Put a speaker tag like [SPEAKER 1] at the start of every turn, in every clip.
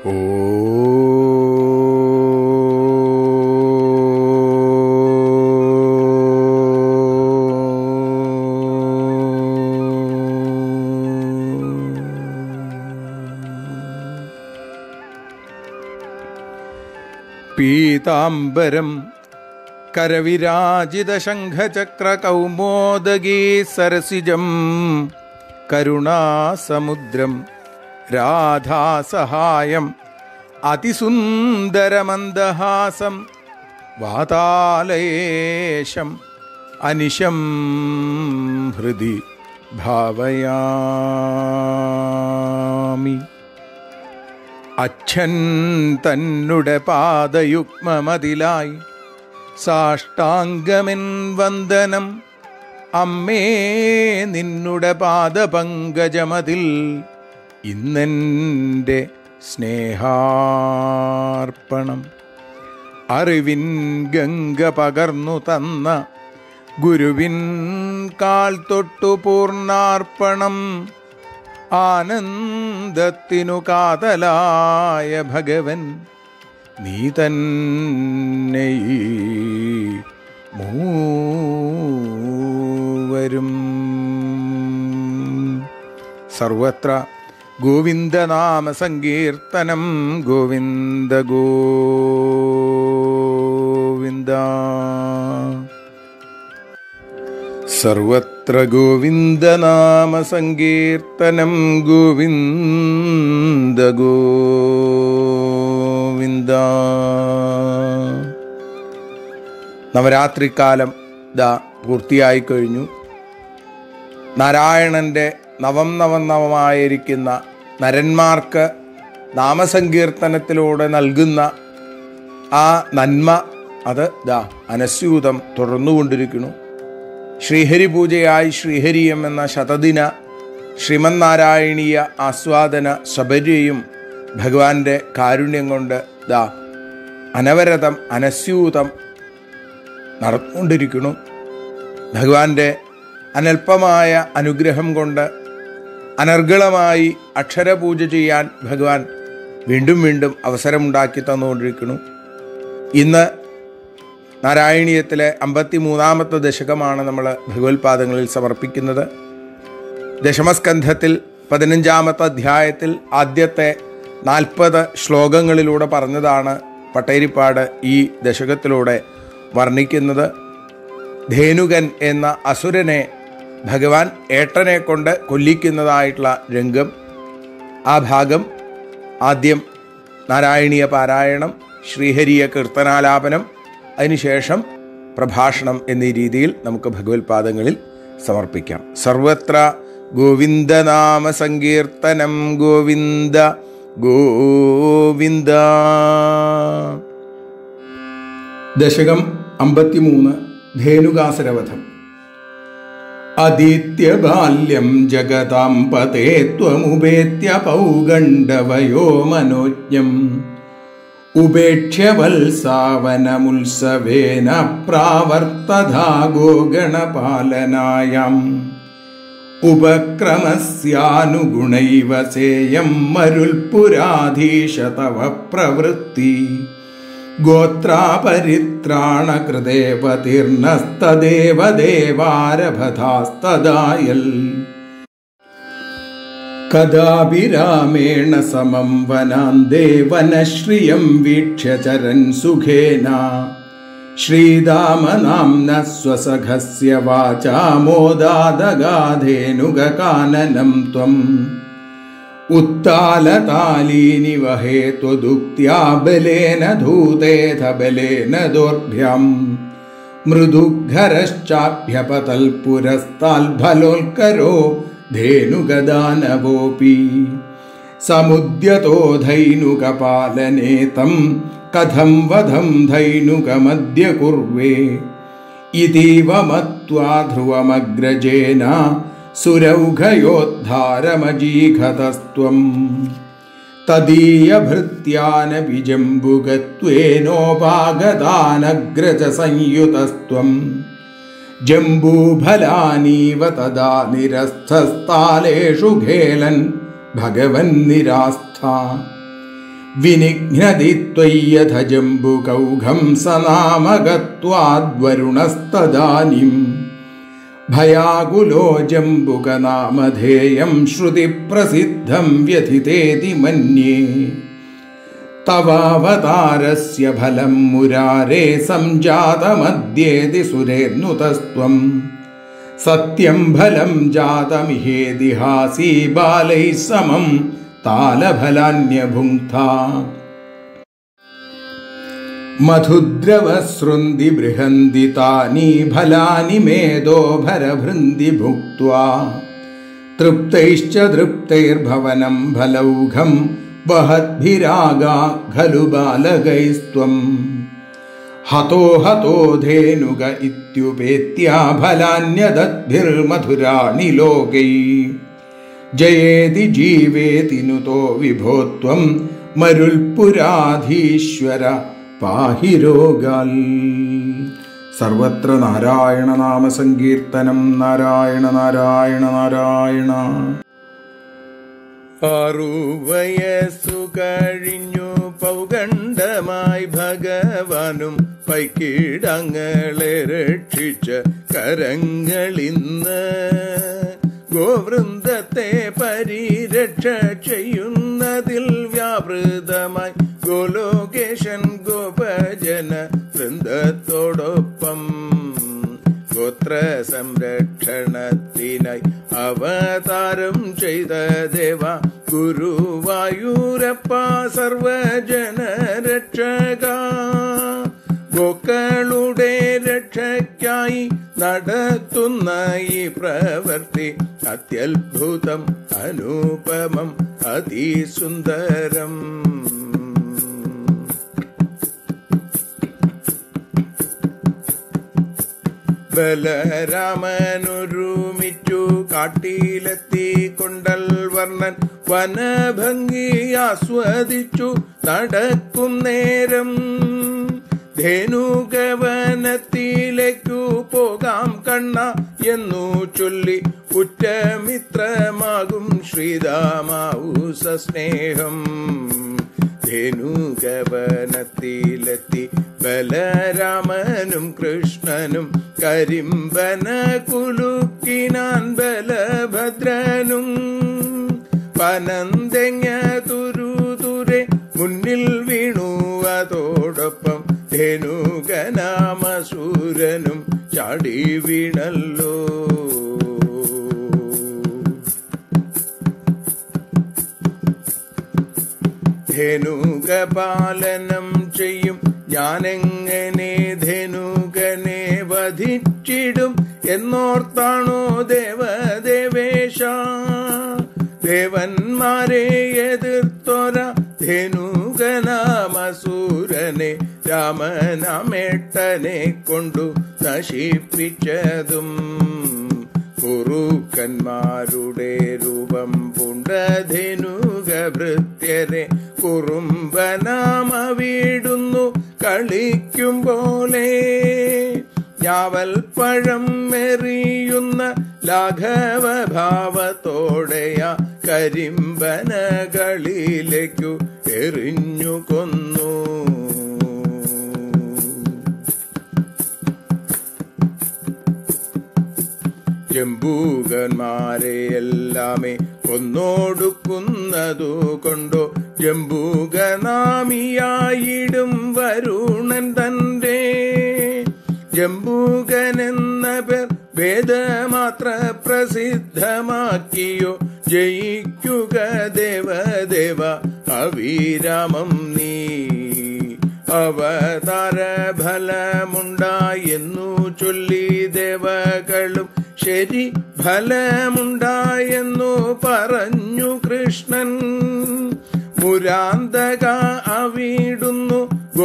[SPEAKER 1] പീതാംബരം കരവിരാജിതശംഖചക്രകൗമോദഗീ സരസിജം കരുണാസമുദ്രം രാധാസഹായം അതിസുന്ദരമന്ദഹാസം വാതാലയേശം അനിശം ഹൃദി ഭാവയാമി അച്ഛൻ തന്നുടെ പാദയുഗ്മമതിലായി സാഷ്ടാംഗമെൻ വന്ദനം അമ്മേ നിന്നുടെ പാദപങ്കജമതിൽ ഇന്നെൻ്റെ സ്നേഹാർപ്പണം അറിവിൻ ഗംഗ പകർന്നു തന്ന ഗുരുവിൻ കാൽ തൊട്ടു പൂർണാർപ്പണം ആനന്ദത്തിനു കാതലായ ഭഗവൻ നീ തന്നെ ഈ മൂവരും സർവത്ര ഗോവിന്ദനാമ സങ്കീർത്തനം ഗോവിന്ദ ഗോവിന്ദ സർവത്ര ഗോവിന്ദനാമ സങ്കീർത്തനം ഗോവിന്ദ ഗോവിന്ദ നവരാത്രിക്കാലം ദാ പൂർത്തിയായി കഴിഞ്ഞു നാരായണൻ്റെ നവം നവം നവമായിരിക്കുന്ന നരന്മാർക്ക് നാമസങ്കീർത്തനത്തിലൂടെ നൽകുന്ന ആ നന്മ അത് ദാ അനസ്യൂതം തുടർന്നുകൊണ്ടിരിക്കുന്നു ശ്രീഹരി പൂജയായി ശ്രീഹരിയം എന്ന ശതദിന ശ്രീമന്നാരായണീയ ആസ്വാദന ശബരിയും ഭഗവാന്റെ കാരുണ്യം കൊണ്ട് ദാ അനവരതം അനസ്യൂതം നടന്നുകൊണ്ടിരിക്കുന്നു ഭഗവാന്റെ അനൽപമായ അനുഗ്രഹം കൊണ്ട് അനർഗളമായി അക്ഷരപൂജ ചെയ്യാൻ ഭഗവാൻ വീണ്ടും വീണ്ടും അവസരമുണ്ടാക്കി തന്നുകൊണ്ടിരിക്കുന്നു ഇന്ന് നാരായണീയത്തിലെ അമ്പത്തി മൂന്നാമത്തെ ദശകമാണ് നമ്മൾ ഭഗവത്പാദങ്ങളിൽ സമർപ്പിക്കുന്നത് ദശമസ്കന്ധത്തിൽ പതിനഞ്ചാമത്തെ അധ്യായത്തിൽ ആദ്യത്തെ നാൽപ്പത് ശ്ലോകങ്ങളിലൂടെ പറഞ്ഞതാണ് പട്ടേരിപ്പാട് ഈ ദശകത്തിലൂടെ വർണ്ണിക്കുന്നത് ധേനുകൻ എന്ന അസുരനെ ഭഗവാൻ ഏട്ടനെ കൊണ്ട് കൊല്ലിക്കുന്നതായിട്ടുള്ള രംഗം ആ ഭാഗം ആദ്യം നാരായണീയ പാരായണം ശ്രീഹരിയ കീർത്തനാലാപനം അതിനുശേഷം പ്രഭാഷണം എന്നീ രീതിയിൽ നമുക്ക് ഭഗവത്പാദങ്ങളിൽ സമർപ്പിക്കാം സർവത്ര ഗോവിന്ദനാമ സങ്കീർത്തനം ഗോവിന്ദ ഗോവിന്ദ ദശകം അമ്പത്തിമൂന്ന് ധേനുകാസുരവധം അദിത്യബാല്യം ജഗതാം പതേ ത്വമുപേത്യ പൗഗണ്ഡവയോ മനോജ്ഞം ഉപേക്ഷ്യ വത്സാവനമുത്സവേന പ്രാവർത്തധാ ഗോഗണപാലനായം ഉപക്രമസ്യാനുഗുണൈവ സേയം മരുൽപുരാധീശ തവ പ്രവൃത്തി ഗോത്രാപരിത്രാണകൃതേവതീർണസ്തദേവ ദേവാരഭധാസ്തദായൽ കഥാഭിരാമേണ സമം വനാന്തേ വനശ്രിയം വീക്ഷ്യ ചരൻ സുഖേന ശ്രീരാമനാംന സ്വസഖസ്യ വാചാമോദാദഗാധേനുഗകാനനം ത്വം उत्तालतालीनि वहे त्वदुक्त्या बलेन धूतेऽथ बलेन दोर्भ्यां मृदुघरश्चाभ्यपतल्पुरस्ताल्फलोत्करो धेनुगदानवोऽपि समुद्यतो धैनुकपालने तं कथं वधं धैनुकमद्य कुर्वे इतीव मत्वा ध्रुवमग्रजेन सुरौघयोद्धारमजीघतस्त्वम् तदीयभृत्यानपि जम्बुगत्वेनोपागतानग्रजसंयुतस्त्वम् जम्बूफलानीव तदा निरस्थस्थालेषु घेलन् भगवन्निरास्था വിനിഘ്നതി ത്വയ്യഥ ജംബുകൗഘം സനാമകത്വാദ്വരുണസ്തദാനിം ഭയാകുലോ ജംബുകനാമധേയം ശ്രുതിപ്രസിദ്ധം വ്യഥിതേതി മന്യേ തവാവതാരസ്യ ഫലം മുരാരേ സംജാതമദ്യേതി സുരേർനുതസ്ത്വം സത്യം ഫലം ജാതമിഹേതിഹാസീ ബാലൈ സമം താലഫലാന്യഭുങ്ക്ത മധുദ്രവസൃന്തി ബൃഹന്തി താനി ഫലാനി മേധോ ഭരഭൃന്തി ഭുക്ത്വാ തൃപ്തൈശ്ച തൃപ്തൈർഭവനം ഫലൗഘം വഹദ്ഭിരാഗാ ഖലു ബാലകൈസ്ത്വം ഹതോ ഹതോ ധേനുക ഇത്യുപേത്യാ ഫലാന്യദദ്ഭിർമധുരാണി ലോകൈ ജയേതി ജീവേതി നുതോ വിഭോത്വം മരുൽപുരാധീശ്വര പാഹി രോഗാൽ സർവത്ര നാരായണ നാമസങ്കീർത്തനം നാരായണ നാരായണ നാരായണ
[SPEAKER 2] ആറു വയസ്സു കഴിഞ്ഞു പൗഗണ്ഡമായി ഭഗവാനും പൈക്കിടങ്ങളെ രക്ഷിച്ച കരങ്ങളിന്ന് ഗോവൃന്ദത്തെ പരിരക്ഷ ചെയ്യുന്നതിൽ വ്യാപൃതമായി ഗോലോകേശൻ ഗോപജന വൃന്ദത്തോടൊപ്പം ഗോത്ര സംരക്ഷണത്തിനായി അവതാരം ചെയ്ത ദേവ ഗുരുവായൂരപ്പ സർവജന രക്ഷക ഗോക്കളുടെ രക്ഷയ്ക്കായി നടത്തുന്ന ഈ പ്രവൃത്തി അത്യത്ഭുതം അനുപമം അതിസുന്ദരം ബലരാമനൊരുമിച്ചു കാട്ടിലെത്തി കൊണ്ടൽ വർണ്ണൻ വനഭംഗി ആസ്വദിച്ചു നടക്കും നേരം ധേനുഗവനത്തിലേക്കു പോകാം കണ്ണ എന്നു ചൊല്ലി ഉറ്റമിത്രമാകും ശ്രീരാമാവു സസ്നേഹം ധേനുഗവനത്തിലെത്തി ബലരാമനും കൃഷ്ണനും കരിമ്പന കുലുക്കിനാൻ ബലഭദ്രനും പനന്തെങ്ങ തുരുതുരെ മുന്നിൽ വീണു അതോടൊപ്പം ധേനുഗനാമസൂരനും ചാടി വീണല്ലോ ധേനുകപാലനം ചെയ്യും ഞാനെങ്ങനെ ധേനുകനെ വധിച്ചിടും എന്നോർത്താണോ ദേവദേവേശ ദേവന്മാരെ എതിർത്തോര ധേനുകനാമസൂരനെ രാമനാമേട്ടനെ കൊണ്ടു നശിപ്പിച്ചതും കുറുക്കന്മാരുടെ രൂപം പുണ്ടധനുഗഭൃത്യരെ കുറുമ്പനാമവിടുന്നു കളിക്കും പോലെ ഞാവൽ പഴം എറിയുന്ന ലാഘവഭാവത്തോടെയ കരിമ്പനകളിലേക്കു എറിഞ്ഞു കൊന്നു ജംബൂകന്മാരെ എല്ലാമേ കൊന്നോടുക്കുന്നതു കൊണ്ടോ ജംബൂകനാമിയായിടും വരുണൻ തന്റെ ജംബൂകൻ എന്ന പേർ വേദമാത്ര പ്രസിദ്ധമാക്കിയോ ജയിക്കുക ദേവദേവ അവിരാമം നീ അവതാര ഫലമുണ്ടായെന്നു ചൊല്ലി ദേവകളും ശരി ഫലമുണ്ടായെന്നു പറഞ്ഞു കൃഷ്ണൻ മുരാന്തക അവിടുന്നു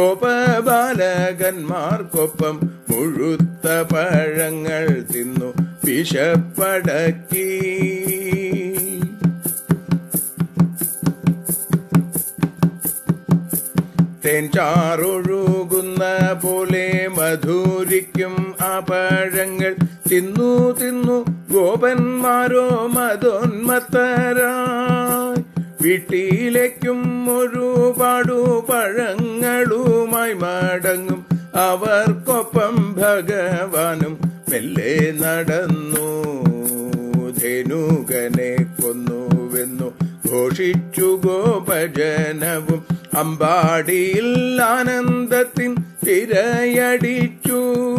[SPEAKER 2] ഗോപബാലകന്മാർക്കൊപ്പം മുഴുത്ത പഴങ്ങൾ തിന്നു വിശപ്പടക്കി തേൻചാറൊഴുകുന്ന പോലെ മധുരിക്കും ആ പഴങ്ങൾ തിന്നു തിന്നു ഗോപന്മാരോ മതോന്മത്തരായി വീട്ടിലേക്കും ഒരുപാടു പഴങ്ങളുമായി മടങ്ങും അവർക്കൊപ്പം ഭഗവാനും മെല്ലെ നടന്നു ധേനുകനെ കൊന്നുവെന്നു ഘോഷിച്ചു ഗോപജനവും അമ്പാടിയിൽ ആനന്ദത്തിൻ തിരയടിച്ചു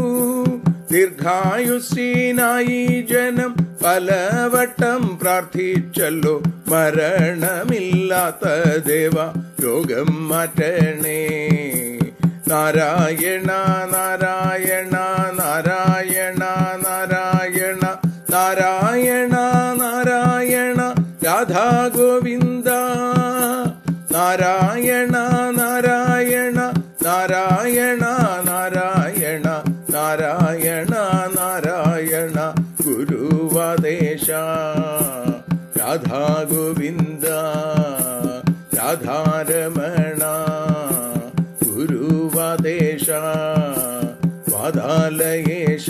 [SPEAKER 2] ദീർഘായുസീനായി ജനം പലവട്ടം പ്രാർത്ഥിച്ചല്ലോ മരണമില്ലാത്ത ദേവ രോഗം മാറ്റണേ നാരായണ നാരായണ നാരായണ നാരായണ നാരായണ നാരായണ രാധാ ഗോവിന്ദ നാരായണ നാരായണ നാരായണ നാരായണ നാരായണ നാരായണ ഗുരുവദേശ രാധാ ഗോവിന്ദ രാധാരമണ ഗുരുവദേശ വാദാലയേശ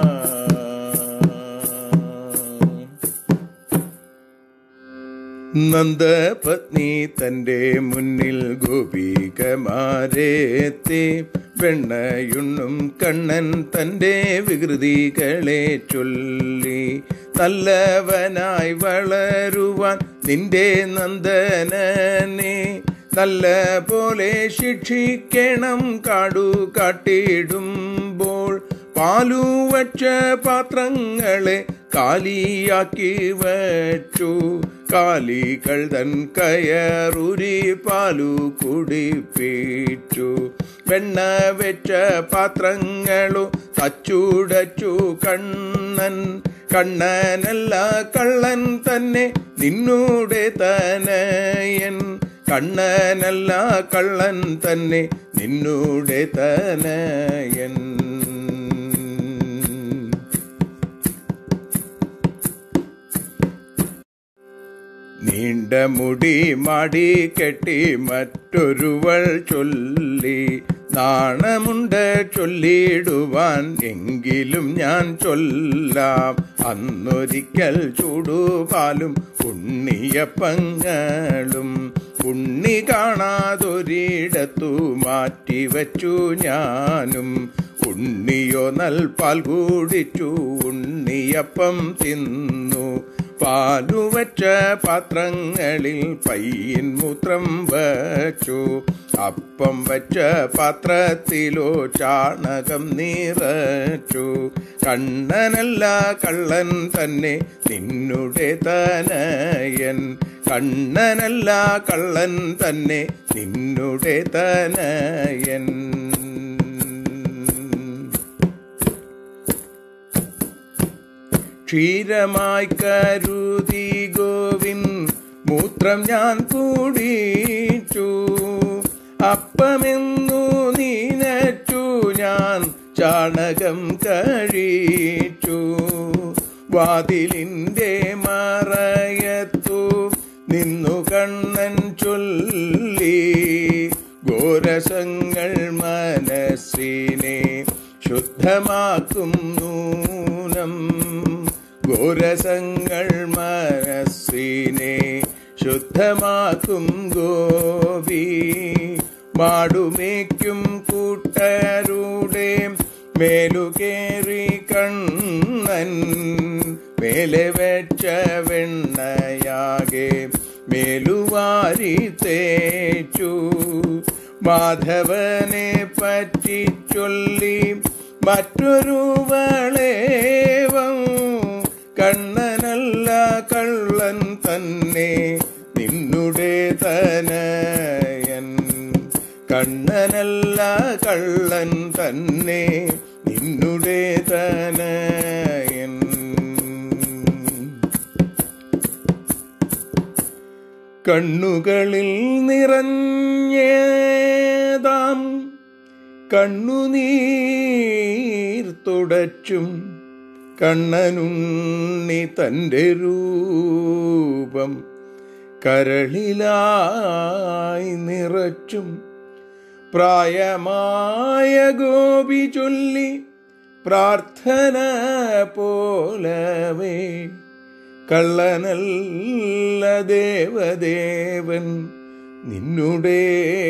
[SPEAKER 2] നന്ദപത്നി തന്റെ മുന്നിൽ ഗോപികമാരെത്തി വെണ്ണയുണ്ണും കണ്ണൻ തന്റെ വികൃതികളെ ചൊല്ലി നല്ലവനായി വളരുവാൻ നിന്റെ നന്ദനനെ നല്ല പോലെ ശിക്ഷിക്കണം കാടു കാട്ടിടുമ്പോൾ പാലു വച്ച പാത്രങ്ങളെ കാലിയാക്കി വച്ചു കാലികൾ തൻ കയറുരി പാലു കുടിപ്പിച്ചു വെണ്ണ വെച്ച പാത്രങ്ങളു തച്ചുടച്ചു കണ്ണൻ കണ്ണനല്ല കള്ളൻ തന്നെ നിന്നൂടെ തനയൻ കണ്ണനല്ല കള്ളൻ തന്നെ നിന്നൂടെ തനയൻ നീണ്ട മുടി മാടി കെട്ടി മറ്റൊരുവൾ ചൊല്ലി നാണമുണ്ട് ചൊല്ലിടുവാൻ എങ്കിലും ഞാൻ ചൊല്ലാം അന്നൊരിക്കൽ ചൂടുപാലും ഉണ്ണിയപ്പങ്ങളും ഉണ്ണി കാണാതൊരിടത്തു മാറ്റിവച്ചു ഞാനും ഉണ്ണിയോ നൽപാൽ കൂടിച്ചു ഉണ്ണിയപ്പം തിന്നു പാലു വച്ച പാത്രങ്ങളിൽ പയ്യൻ മൂത്രം വച്ചു അപ്പം വച്ച പാത്രത്തിലോ ചാണകം നിറച്ചു കണ്ണനല്ല കള്ളൻ തന്നെ നിന്നുടെ തനയൻ കണ്ണനല്ല കള്ളൻ തന്നെ നിന്നുടെ തനയൻ ക്ഷീരമായി കരുതി ഗോവിൻ മൂത്രം ഞാൻ കൂടിച്ചു അപ്പമെന്നു നീനച്ചു ഞാൻ ചാണകം കഴിച്ചു വാതിലിന്റെ മറയത്തു നിന്നു കണ്ണൻ ചൊല്ലി ഘോരസങ്ങൾ മനസ്സിനെ ശുദ്ധമാക്കും നൂനം ഘോരസങ്ങൾ മനസ്സിനെ ശുദ്ധമാക്കും ഗോപി മാടുമേക്കും കൂട്ടരുടെ മേലുകേറി കണ്ണൻ മേലെ വെച്ച വെണ്ണയാകെ മേലുവാരി തേച്ചു മാധവനെ പറ്റി ചൊല്ലി മറ്റൊരു വളേവം കണ്ണനല്ല കള്ളൻ തന്നെ നിന്നുടെ തനയൻ കണ്ണനല്ല കള്ളൻ തന്നെ നിന്നുടെ തനയൻ കണ്ണുകളിൽ നിറഞ്ഞേതാം കണ്ണുനീർ തുടച്ചും കണ്ണനുണ്ണി തൻ്റെ രൂപം കരളിലായി നിറച്ചും പ്രായമായ ഗോപി ചൊല്ലി പ്രാർത്ഥന പോലവേ കള്ളനല്ല ദേവദേവൻ നിന്നുടെ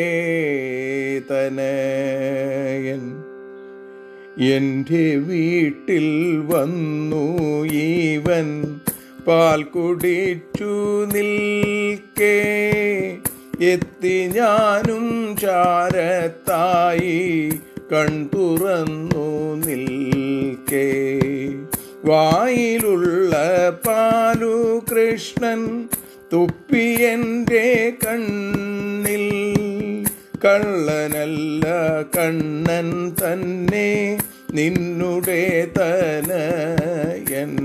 [SPEAKER 2] തനയൻ എൻ്റെ വീട്ടിൽ വന്നു ഈവൻ പാൽ കുടിച്ചു നിൽക്കേ എത്തി ഞാനും ചാരത്തായി കൺതുറന്നു നിൽക്കേ വായിലുള്ള പാലു കൃഷ്ണൻ തുപ്പിയെൻ്റെ കണ്ണിൽ കള്ളനല്ല കണ്ണൻ തന്നെ നിന്നുടെ തനയൻ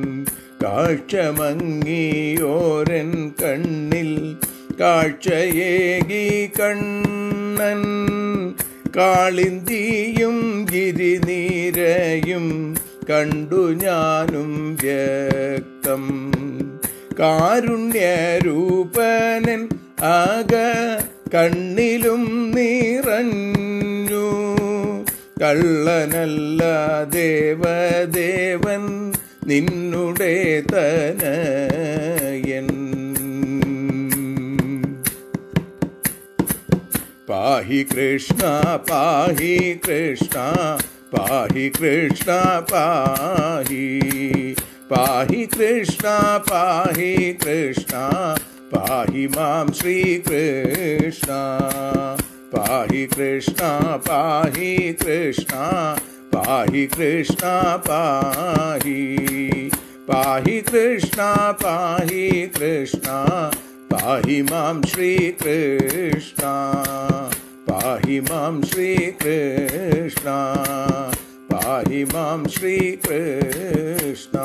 [SPEAKER 2] കാഴ്ചമങ്ങിയോരൻ കണ്ണിൽ കാഴ്ചയേകി കണ്ണൻ കാളിന്തിയും ഗിരിനീരയും കണ്ടു ഞാനും വ്യക്തം കാരുണ്യരൂപനൻ ആക കണ്ണിലും നിറഞ്ഞു കള്ളനല്ല ദേവദേവൻ നിന്നുടെ തനയൻ പാഹി കൃഷ്ണ പാഹി കൃഷ്ണ പാഹി കൃഷ്ണ പാഹി പാഹി കൃഷ്ണ പാഹി കൃഷ്ണ പാഹി മാം ശ്രീകൃഷ്ണ പാഹി കൃഷ്ണ പാഹി കൃഷ്ണ പാഹി കൃഷ്ണ പാഹി പാഹി കൃഷ്ണ പാഹി കൃഷ്ണ പാഹി മാം ശ്രീകൃഷ്ണ പാഹി മാം ശ്രീകൃഷ്ണ പാഹി മാം ശ്രീകൃഷ്ണ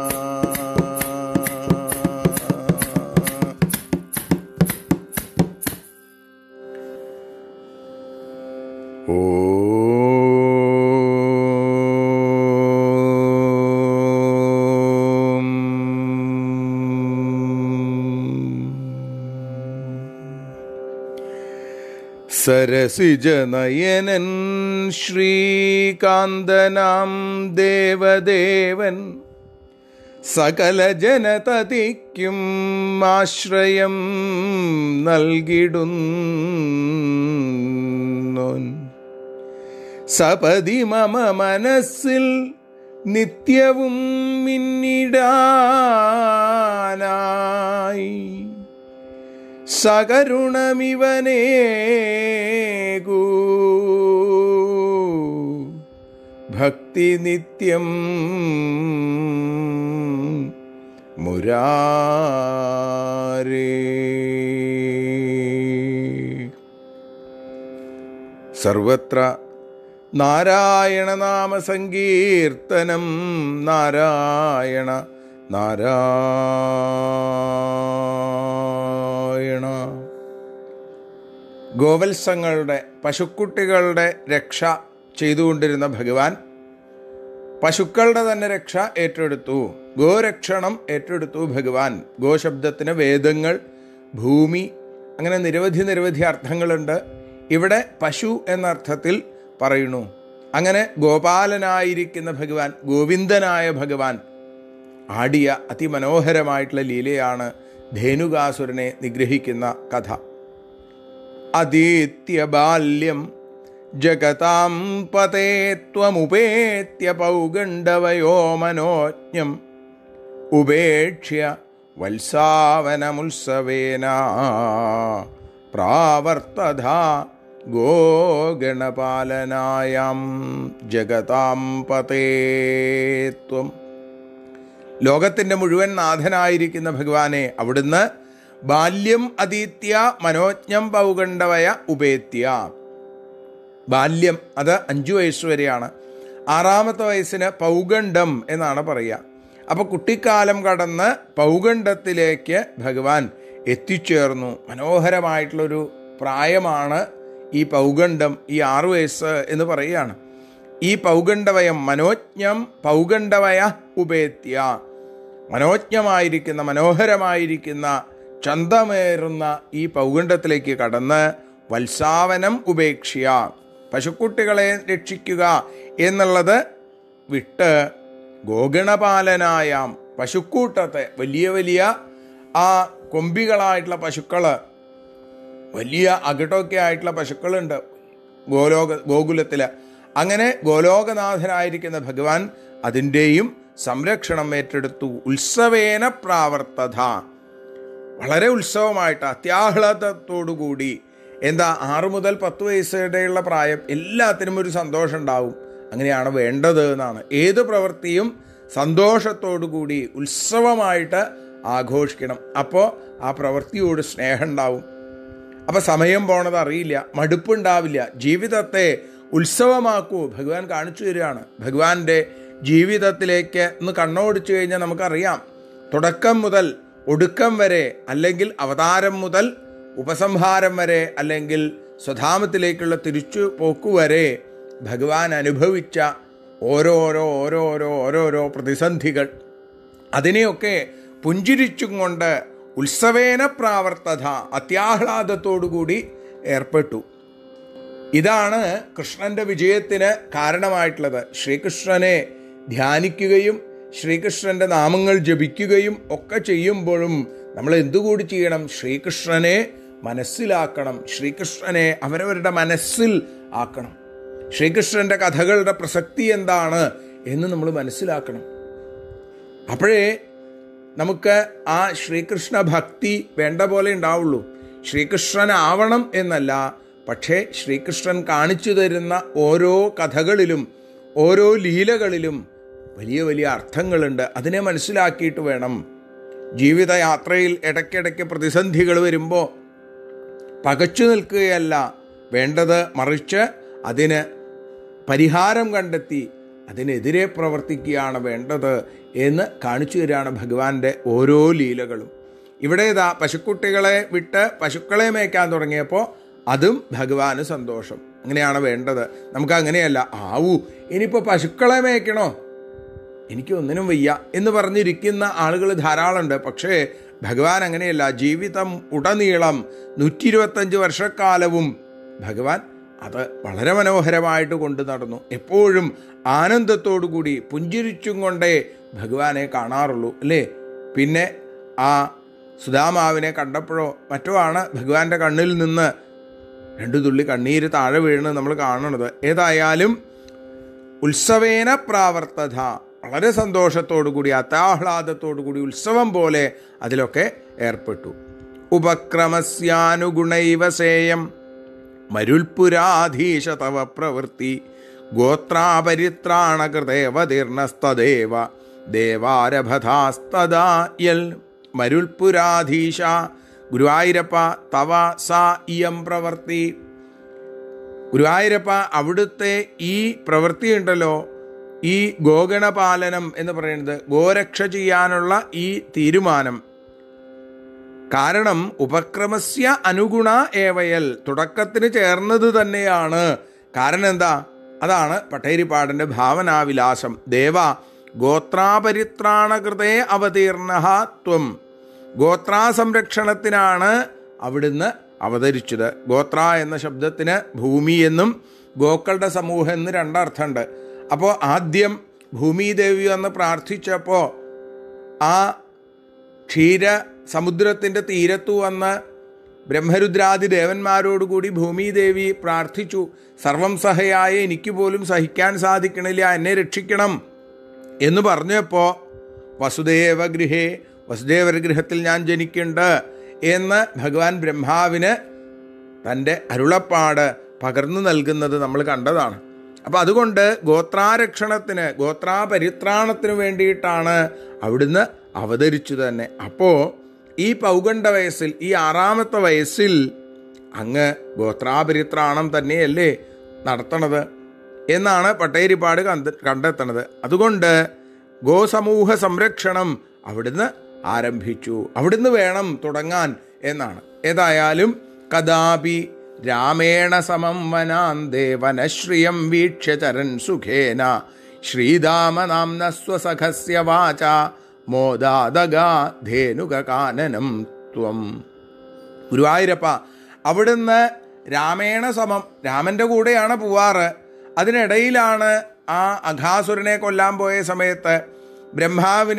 [SPEAKER 2] ഓം സരസിജനയനൻ ശ്രീകാന്തനാം ദേവദേവൻ സകല ജനതതിക്കും ആശ്രയം നൽകിടുന്നോൻ സപതി മമ മനസ്സിൽ നിത്യവും മിന്നിടാനായി സകരുണമിവനേകൂ ഭക്തി നിത്യം മുരാരേ സർവത്ര നാരായണ നാമ സങ്കീർത്തനം നാരായണ നാരായണ ഗോവത്സങ്ങളുടെ പശുക്കുട്ടികളുടെ രക്ഷ ചെയ്തുകൊണ്ടിരുന്ന ഭഗവാൻ പശുക്കളുടെ തന്നെ രക്ഷ ഏറ്റെടുത്തു ഗോരക്ഷണം ഏറ്റെടുത്തു ഭഗവാൻ ഗോശബ്ദത്തിന് വേദങ്ങൾ ഭൂമി അങ്ങനെ നിരവധി നിരവധി അർത്ഥങ്ങളുണ്ട് ഇവിടെ പശു എന്ന അർത്ഥത്തിൽ പറയുന്നു അങ്ങനെ ഗോപാലനായിരിക്കുന്ന ഭഗവാൻ ഗോവിന്ദനായ ഭഗവാൻ ആടിയ അതിമനോഹരമായിട്ടുള്ള ലീലയാണ് ധേനുകാസുരനെ നിഗ്രഹിക്കുന്ന കഥ അതീത്യ ബാല്യം ജഗതാം പതേ ത്വമുപേത്യ പൗഗണ്ഡവയോ മനോജ്ഞം ഉപേക്ഷ്യ വത്സാവനമുത്സവേന പ്രാവർത്തത ഗോഗണപാലനായാം ജഗതാം പതേ ത്വം ലോകത്തിൻ്റെ മുഴുവൻ നാഥനായിരിക്കുന്ന ഭഗവാനെ അവിടുന്ന് ബാല്യം അതീത്യ മനോജ്ഞം പൗഗണ്ഡവയ ഉപേത്യ ബാല്യം അത് അഞ്ചു വയസ്സ് വരെയാണ് ആറാമത്തെ വയസ്സിന് പൗഗണ്ഡം എന്നാണ് പറയുക അപ്പോൾ കുട്ടിക്കാലം കടന്ന് പൗഗണ്ഡത്തിലേക്ക് ഭഗവാൻ എത്തിച്ചേർന്നു മനോഹരമായിട്ടുള്ളൊരു പ്രായമാണ് ഈ പൗഗണ്ഡം ഈ ആറു വയസ്സ് എന്ന് പറയുകയാണ് ഈ പൗഗണ്ഡവയം മനോജ്ഞം പൗഗണ്ഡവയ ഉപേത്യ മനോജ്ഞമായിരിക്കുന്ന മനോഹരമായിരിക്കുന്ന ചന്തമേറുന്ന ഈ പൗഗണ്ഡത്തിലേക്ക് കടന്ന് വത്സാവനം ഉപേക്ഷ്യ പശുക്കുട്ടികളെ രക്ഷിക്കുക എന്നുള്ളത് വിട്ട് ഗോഗണപാലനായാം പശുക്കൂട്ടത്തെ വലിയ വലിയ ആ കൊമ്പികളായിട്ടുള്ള പശുക്കള് വലിയ അകിട്ടൊക്കെ ആയിട്ടുള്ള പശുക്കളുണ്ട് ഗോലോക ഗോകുലത്തിൽ അങ്ങനെ ഗോലോകനാഥനായിരിക്കുന്ന ഭഗവാൻ അതിൻ്റെയും സംരക്ഷണം ഏറ്റെടുത്തു ഉത്സവേന പ്രാവർത്തത വളരെ ഉത്സവമായിട്ട് അത്യാഹ്ലാദത്തോടുകൂടി എന്താ ആറു മുതൽ പത്ത് വയസ്സുവരെയുള്ള പ്രായം എല്ലാത്തിനും ഒരു സന്തോഷം ഉണ്ടാവും അങ്ങനെയാണ് വേണ്ടത് എന്നാണ് ഏത് പ്രവൃത്തിയും സന്തോഷത്തോടുകൂടി ഉത്സവമായിട്ട് ആഘോഷിക്കണം അപ്പോൾ ആ പ്രവൃത്തിയോട് സ്നേഹം ഉണ്ടാവും അപ്പം സമയം പോണത് അറിയില്ല മടുപ്പുണ്ടാവില്ല ജീവിതത്തെ ഉത്സവമാക്കൂ ഭഗവാൻ കാണിച്ചു തരികയാണ് ഭഗവാന്റെ ജീവിതത്തിലേക്ക് ഒന്ന് കണ്ണോടിച്ചു കഴിഞ്ഞാൽ നമുക്കറിയാം തുടക്കം മുതൽ ഒടുക്കം വരെ അല്ലെങ്കിൽ അവതാരം മുതൽ ഉപസംഹാരം വരെ അല്ലെങ്കിൽ സ്വധാമത്തിലേക്കുള്ള തിരിച്ചു പോക്കുവരെ ഭഗവാൻ അനുഭവിച്ച ഓരോരോ ഓരോരോ ഓരോരോ പ്രതിസന്ധികൾ അതിനെയൊക്കെ പുഞ്ചിരിച്ചും കൊണ്ട് ഉത്സവേന പ്രാവർത്തത അത്യാഹ്ലാദത്തോടുകൂടി ഏർപ്പെട്ടു ഇതാണ് കൃഷ്ണന്റെ വിജയത്തിന് കാരണമായിട്ടുള്ളത് ശ്രീകൃഷ്ണനെ ധ്യാനിക്കുകയും ശ്രീകൃഷ്ണന്റെ നാമങ്ങൾ ജപിക്കുകയും ഒക്കെ ചെയ്യുമ്പോഴും നമ്മൾ എന്തുകൂടി ചെയ്യണം ശ്രീകൃഷ്ണനെ മനസ്സിലാക്കണം ശ്രീകൃഷ്ണനെ അവരവരുടെ മനസ്സിൽ ആക്കണം ശ്രീകൃഷ്ണന്റെ കഥകളുടെ പ്രസക്തി എന്താണ് എന്ന് നമ്മൾ മനസ്സിലാക്കണം അപ്പോഴേ നമുക്ക് ആ ശ്രീകൃഷ്ണ ഭക്തി വേണ്ട പോലെ ഉണ്ടാവുള്ളൂ ശ്രീകൃഷ്ണനാവണം എന്നല്ല പക്ഷേ ശ്രീകൃഷ്ണൻ കാണിച്ചു തരുന്ന ഓരോ കഥകളിലും ഓരോ ലീലകളിലും വലിയ വലിയ അർത്ഥങ്ങളുണ്ട് അതിനെ മനസ്സിലാക്കിയിട്ട് വേണം ജീവിതയാത്രയിൽ ഇടയ്ക്കിടയ്ക്ക് പ്രതിസന്ധികൾ വരുമ്പോൾ പകച്ചു നിൽക്കുകയല്ല വേണ്ടത് മറിച്ച് അതിന് പരിഹാരം കണ്ടെത്തി അതിനെതിരെ പ്രവർത്തിക്കുകയാണ് വേണ്ടത് എന്ന് കാണിച്ചു തരികയാണ് ഭഗവാന്റെ ഓരോ ലീലകളും ഇവിടെ ഇതാ പശുക്കുട്ടികളെ വിട്ട് പശുക്കളെ മേയ്ക്കാൻ തുടങ്ങിയപ്പോൾ അതും ഭഗവാന് സന്തോഷം അങ്ങനെയാണ് വേണ്ടത് നമുക്ക് അങ്ങനെയല്ല ആവൂ ഇനിയിപ്പോൾ പശുക്കളെ മേയ്ക്കണോ എനിക്ക് ഒന്നിനും വയ്യ എന്ന് പറഞ്ഞിരിക്കുന്ന ആളുകൾ ധാരാളമുണ്ട് പക്ഷേ ഭഗവാൻ അങ്ങനെയല്ല ജീവിതം ഉടനീളം നൂറ്റി ഇരുപത്തഞ്ച് വർഷക്കാലവും ഭഗവാൻ അത് വളരെ മനോഹരമായിട്ട് കൊണ്ടു നടന്നു എപ്പോഴും ആനന്ദത്തോടുകൂടി പുഞ്ചിരിച്ചും കൊണ്ടേ ഭഗവാനെ കാണാറുള്ളൂ അല്ലേ പിന്നെ ആ സുധാമാവിനെ കണ്ടപ്പോഴോ മറ്റോ ആണ് ഭഗവാന്റെ കണ്ണിൽ നിന്ന് രണ്ടു തുള്ളി കണ്ണീര് താഴെ വീഴുന്നത് നമ്മൾ കാണണത് ഏതായാലും ഉത്സവേന പ്രാവർത്തത വളരെ സന്തോഷത്തോടുകൂടി അത്താഹ്ലാദത്തോടുകൂടി ഉത്സവം പോലെ അതിലൊക്കെ ഏർപ്പെട്ടു ഉപക്രമസ്യാനുഗുണൈവ സേയം മരുൽപുരാധീശ തവ പ്രവൃത്തി ഗോത്രാപരിത്രാണകൃതേവതീർണസ്തദേവ ദേവാരഭഥാസ്തദാ യൽ മരുൽപുരാധീശ ഗുരുവായൂരപ്പ തവ സ ഇയം പ്രവൃത്തി ഗുരുവായൂരപ്പ അവിടുത്തെ ഈ പ്രവൃത്തി ഉണ്ടല്ലോ ഈ ഗോഗണപാലനം എന്ന് പറയുന്നത് ഗോരക്ഷ ചെയ്യാനുള്ള ഈ തീരുമാനം കാരണം ഉപക്രമസ്യ അനുഗുണ ഏവയൽ തുടക്കത്തിന് ചേർന്നത് തന്നെയാണ് കാരണം എന്താ അതാണ് പട്ടേരിപ്പാടിൻ്റെ ഭാവനാവിലാസം ദേവ ഗോത്രാപരിത്രാണകൃതേ അവതീർണ ത്വം ഗോത്രാസംരക്ഷണത്തിനാണ് അവിടുന്ന് അവതരിച്ചത് ഗോത്ര എന്ന ശബ്ദത്തിന് ഭൂമി എന്നും ഗോക്കളുടെ സമൂഹം എന്ന് രണ്ടർത്ഥമുണ്ട് അപ്പോൾ ആദ്യം ഭൂമിദേവി എന്ന് പ്രാർത്ഥിച്ചപ്പോൾ ആ ക്ഷീര സമുദ്രത്തിൻ്റെ തീരത്തു വന്ന് ബ്രഹ്മരുദ്രാദി ദേവന്മാരോടുകൂടി ഭൂമിദേവി പ്രാർത്ഥിച്ചു സർവം സഹയായ എനിക്ക് പോലും സഹിക്കാൻ സാധിക്കണില്ല എന്നെ രക്ഷിക്കണം എന്ന് പറഞ്ഞപ്പോൾ വസുദേവ ഗൃഹേ വസുദേവര ഗൃഹത്തിൽ ഞാൻ ജനിക്കുന്നുണ്ട് എന്ന് ഭഗവാൻ ബ്രഹ്മാവിന് തൻ്റെ അരുളപ്പാട് പകർന്നു നൽകുന്നത് നമ്മൾ കണ്ടതാണ് അപ്പം അതുകൊണ്ട് ഗോത്രാരക്ഷണത്തിന് ഗോത്രാപരിത്രാണത്തിന് വേണ്ടിയിട്ടാണ് അവിടുന്ന് അവതരിച്ചു തന്നെ അപ്പോൾ ഈ പൗഗണ്ഡ വയസ്സിൽ ഈ ആറാമത്തെ വയസ്സിൽ അങ്ങ് ഗോത്രാപരിത്രാണം തന്നെയല്ലേ നടത്തണത് എന്നാണ് പട്ടേരിപ്പാട് കണ്ട് കണ്ടെത്തണത് അതുകൊണ്ട് ഗോസമൂഹ സംരക്ഷണം അവിടുന്ന് ആരംഭിച്ചു അവിടുന്ന് വേണം തുടങ്ങാൻ എന്നാണ് ഏതായാലും കഥാപി രാമേണ സമം വനാന്തേ വനശ്രിയം വീക്ഷ്യ ചരൻ സുഖേന ശ്രീരാമനാംന സ്വസഖസ്യ വാച മോദാദഗാ ധേനുകാനനം ത്വം ഗുരുവായൂരപ്പ അവിടുന്ന് രാമേണ സമം രാമൻ്റെ കൂടെയാണ് പോവാറ് അതിനിടയിലാണ് ആ അഘാസുരനെ കൊല്ലാൻ പോയ സമയത്ത് ബ്രഹ്മാവിനെ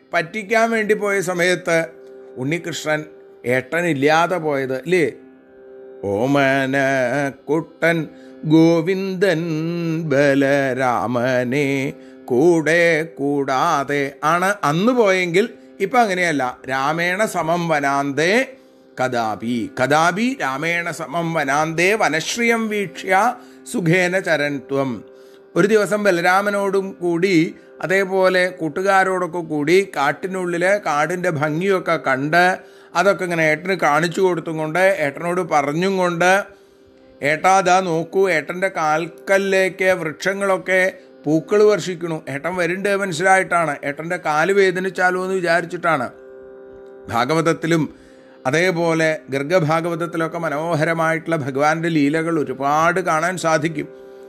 [SPEAKER 2] പറ്റിക്കാൻ വേണ്ടി പോയ സമയത്ത് ഉണ്ണികൃഷ്ണൻ ഏട്ടനില്ലാതെ പോയത് അല്ലേ ഓമന കുട്ടൻ ഗോവിന്ദൻ ബലരാമനെ കൂടെ കൂടാതെ ആണ് അന്ന് പോയെങ്കിൽ ഇപ്പം അങ്ങനെയല്ല രാമേണ സമം വനാന്തേ കഥാപി കഥാപി രാമേണ സമം വനാന്തേ വനശ്രിയം വീക്ഷ്യ സുഖേന ചരൺത്വം ഒരു ദിവസം ബലരാമനോടും കൂടി അതേപോലെ കൂട്ടുകാരോടൊക്കെ കൂടി കാട്ടിനുള്ളിലെ കാടിൻ്റെ ഭംഗിയൊക്കെ കണ്ട് അതൊക്കെ ഇങ്ങനെ ഏട്ടന് കാണിച്ചു കൊടുത്തും കൊണ്ട് ഏട്ടനോട് പറഞ്ഞും കൊണ്ട് ഏട്ടാ അതാ നോക്കൂ ഏട്ടൻ്റെ കാൽക്കല്ലേക്ക് വൃക്ഷങ്ങളൊക്കെ പൂക്കൾ വർഷിക്കണു ഏട്ടൻ വരുന്നുണ്ട് മനസ്സിലായിട്ടാണ് ഏട്ടൻ്റെ കാല് വേദനിച്ചാലോ എന്ന് വിചാരിച്ചിട്ടാണ് ഭാഗവതത്തിലും അതേപോലെ ഗർഗഭാഗവതത്തിലൊക്കെ മനോഹരമായിട്ടുള്ള ഭഗവാന്റെ ലീലകൾ ഒരുപാട് കാണാൻ സാധിക്കും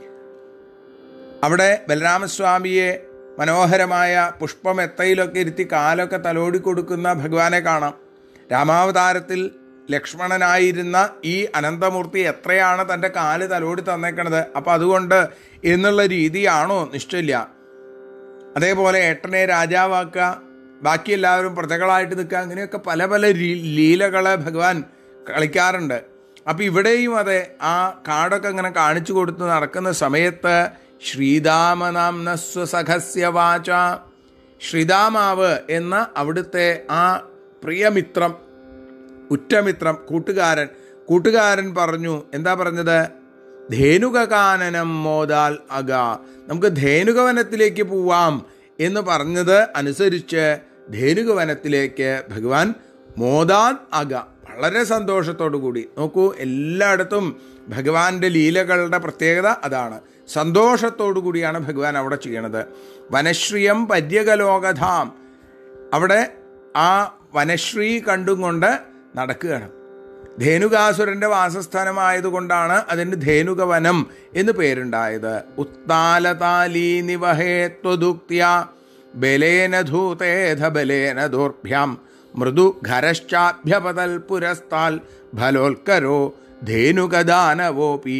[SPEAKER 2] അവിടെ ബലരാമസ്വാമിയെ മനോഹരമായ പുഷ്പമെത്തയിലൊക്കെ ഇരുത്തി കാലൊക്കെ തലോടി കൊടുക്കുന്ന ഭഗവാനെ കാണാം രാമാവതാരത്തിൽ ലക്ഷ്മണനായിരുന്ന ഈ അനന്തമൂർത്തി എത്രയാണ് തൻ്റെ കാല് തലോടി തന്നേക്കണത് അപ്പം അതുകൊണ്ട് എന്നുള്ള രീതിയാണോ നിശ്ചയില്ല അതേപോലെ ഏട്ടനെ രാജാവാക്കുക ബാക്കി എല്ലാവരും പ്രജകളായിട്ട് നിൽക്കുക അങ്ങനെയൊക്കെ പല പല ലീലകൾ ഭഗവാൻ കളിക്കാറുണ്ട് അപ്പം ഇവിടെയും അതെ ആ കാടൊക്കെ ഇങ്ങനെ കാണിച്ചു കൊടുത്ത് നടക്കുന്ന സമയത്ത് ശ്രീതാമനാംന സ്വസഖസ്യ വാച ശ്രീതാമാവ് എന്ന അവിടുത്തെ ആ പ്രിയമിത്രം ഉറ്റമിത്രം കൂട്ടുകാരൻ കൂട്ടുകാരൻ പറഞ്ഞു എന്താ പറഞ്ഞത് ധേനുകാനനം മോദാൽ അക നമുക്ക് ധേനുകവനത്തിലേക്ക് പോവാം എന്ന് പറഞ്ഞത് അനുസരിച്ച് ധേനുകവനത്തിലേക്ക് ഭഗവാൻ മോദാൽ അക വളരെ സന്തോഷത്തോടു കൂടി നോക്കൂ എല്ലായിടത്തും ഭഗവാന്റെ ലീലകളുടെ പ്രത്യേകത അതാണ് സന്തോഷത്തോടു കൂടിയാണ് ഭഗവാൻ അവിടെ ചെയ്യണത് വനശ്രീയം പര്യകലോകധാം അവിടെ ആ വനശ്രീ കണ്ടും കൊണ്ട് നടക്കുകയാണ് ധേനുകാസുരന്റെ വാസസ്ഥാനമായതുകൊണ്ടാണ് അതിന് ധേനുകവനം എന്ന് പേരുണ്ടായത് ഉത്താലതാലീ നിവഹേ ത്വദുക്തിയ ബലേന ധൂതേധ ബലേന ദോർഭ്യാം മൃദു ഖരശ്ചാഭ്യപതൽ പുരസ്താൽ ഫലോൽക്കരോ ധേനുകദാനവോപി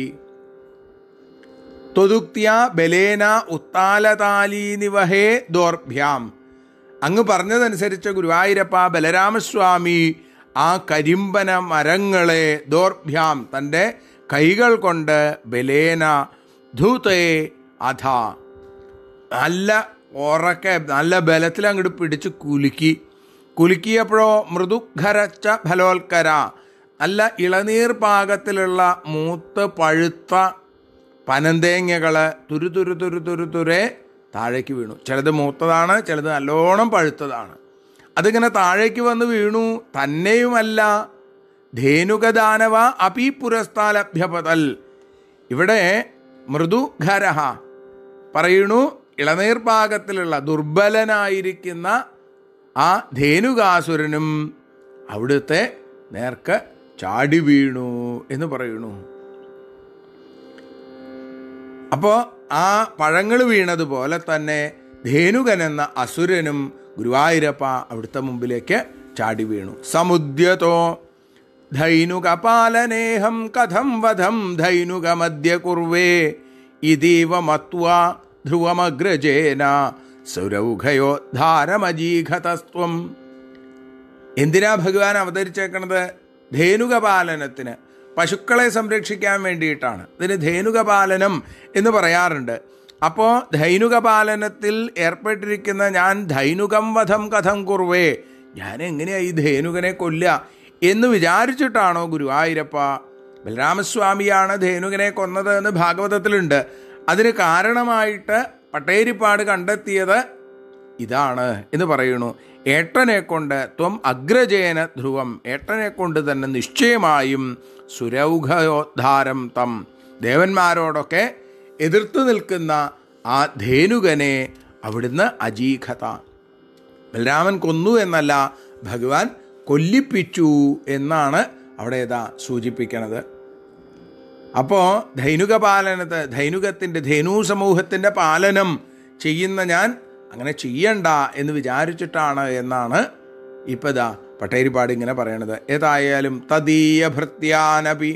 [SPEAKER 2] ത്വദുക്തിയ ബലേന ഉത്താലതാലീ നിവഹേ ദോർഭ്യാം അങ്ങ് പറഞ്ഞതനുസരിച്ച് ഗുരുവായൂരപ്പ ബലരാമസ്വാമി ആ കരിമ്പന മരങ്ങളെ ദോർഭ്യാം തൻ്റെ കൈകൾ കൊണ്ട് ബലേന ധൂതേ അധ നല്ല ഉറക്കെ നല്ല ബലത്തിൽ അങ്ങോട്ട് പിടിച്ച് കുലുക്കി കുലുക്കിയപ്പോഴോ മൃദുഖരച്ച ഫലോൽക്കര നല്ല ഇളനീർ പാകത്തിലുള്ള മൂത്ത് പഴുത്ത പനന്തേങ്ങകൾ തുരു തുരു തുരു തുരു തുരെ താഴേക്ക് വീണു ചിലത് മൂത്തതാണ് ചിലത് നല്ലോണം പഴുത്തതാണ് അതിങ്ങനെ താഴേക്ക് വന്ന് വീണു തന്നെയുമല്ല ധേനുകദാനവ അപി പുരസ്താലഭ്യപതൽ ഇവിടെ മൃദുഖരഹ പറയണു ഇളനീർ പാകത്തിലുള്ള ദുർബലനായിരിക്കുന്ന ആ ധേനുകാസുരനും അവിടുത്തെ നേർക്ക് ചാടി വീണു എന്ന് പറയണു അപ്പോൾ ആ പഴങ്ങൾ വീണതുപോലെ തന്നെ ധേനുകൻ എന്ന അസുരനും ഗുരുവായൂരപ്പ അവിടുത്തെ മുമ്പിലേക്ക് ചാടി വീണു സമുദ്യതോ ധൈനുകപാലനേഹം കഥം വധം ധൈനുകമദ്യ കുർവേ ഇതീവ മത്വ ധ്രുവമഗ്രജേന സുരൗഘയോദ്ധാരമജീഘതസ്ത്വം എന്തിനാ ഭഗവാൻ അവതരിച്ചേക്കണത് ധേനുകപാലനത്തിന് പശുക്കളെ സംരക്ഷിക്കാൻ വേണ്ടിയിട്ടാണ് ഇതിന് ധേനുകപാലനം എന്ന് പറയാറുണ്ട് അപ്പോൾ ധൈനുകപാലനത്തിൽ ഏർപ്പെട്ടിരിക്കുന്ന ഞാൻ ധൈനുകം വധം കഥം കുറുവേ ഞാൻ എങ്ങനെയാ ഈ ധേനുകനെ കൊല്ലുക എന്ന് വിചാരിച്ചിട്ടാണോ ഗുരുവായൂരപ്പ ബലരാമസ്വാമിയാണ് ധേനുകനെ കൊന്നത് എന്ന് ഭാഗവതത്തിലുണ്ട് അതിന് കാരണമായിട്ട് പട്ടേരിപ്പാട് കണ്ടെത്തിയത് ഇതാണ് എന്ന് പറയുന്നു ഏട്ടനെ കൊണ്ട് ത്വം അഗ്രജേന ധ്രുവം ഏട്ടനെ കൊണ്ട് തന്നെ നിശ്ചയമായും സുരൗഘയോദ്ധാരം തം ദേവന്മാരോടൊക്കെ എതിർത്ത് നിൽക്കുന്ന ആ ധേനുകനെ അവിടുന്ന് അജീഖത ബലരാമൻ കൊന്നു എന്നല്ല ഭഗവാൻ കൊല്ലിപ്പിച്ചു എന്നാണ് അവിടെ ഏതാ സൂചിപ്പിക്കണത് അപ്പോൾ ധൈനുക പാലനത്ത് ധൈനുകത്തിൻ്റെ ധേനു സമൂഹത്തിൻ്റെ പാലനം ചെയ്യുന്ന ഞാൻ അങ്ങനെ ചെയ്യണ്ട എന്ന് വിചാരിച്ചിട്ടാണ് എന്നാണ് ഇപ്പം ഇതാ പട്ടേരിപ്പാട് ഇങ്ങനെ പറയണത് ഏതായാലും തദീയ ഭൃത്യാനപി